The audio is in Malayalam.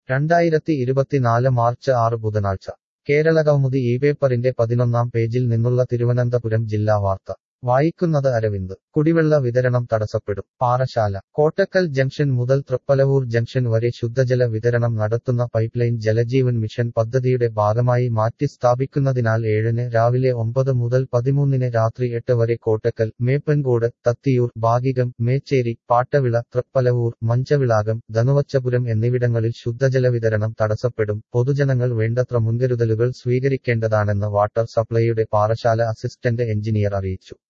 രണ്ടായിരത്തി ഇരുപത്തിനാല് മാർച്ച് ആറ് ബുധനാഴ്ച കേരളകൗമുദി ഈ പേപ്പറിന്റെ പതിനൊന്നാം പേജിൽ നിന്നുള്ള തിരുവനന്തപുരം ജില്ലാ വാർത്ത വായിക്കുന്നത് അരവിന്ദ് കുടിവെള്ള വിതരണം തടസ്സപ്പെടും പാറശാല കോട്ടക്കൽ ജംഗ്ഷൻ മുതൽ തൃപ്പലവൂർ ജംഗ്ഷൻ വരെ ശുദ്ധജല വിതരണം നടത്തുന്ന പൈപ്പ്ലൈൻ ജലജീവൻ മിഷൻ പദ്ധതിയുടെ ഭാഗമായി മാറ്റി സ്ഥാപിക്കുന്നതിനാൽ ഏഴിന് രാവിലെ ഒമ്പത് മുതൽ പതിമൂന്നിന് രാത്രി എട്ട് വരെ കോട്ടക്കൽ മേപ്പൻകോട് തത്തിയൂർ ഭാഗികം മേച്ചേരി പാട്ടവിള തൃപ്പലവൂർ മഞ്ചവിളാകം ധനുവച്ചപുരം എന്നിവിടങ്ങളിൽ ശുദ്ധജല വിതരണം തടസ്സപ്പെടും പൊതുജനങ്ങൾ വേണ്ടത്ര മുൻകരുതലുകൾ സ്വീകരിക്കേണ്ടതാണെന്ന് വാട്ടർ സപ്ലൈയുടെ പാറശാല അസിസ്റ്റന്റ് എഞ്ചിനീയർ അറിയിച്ചു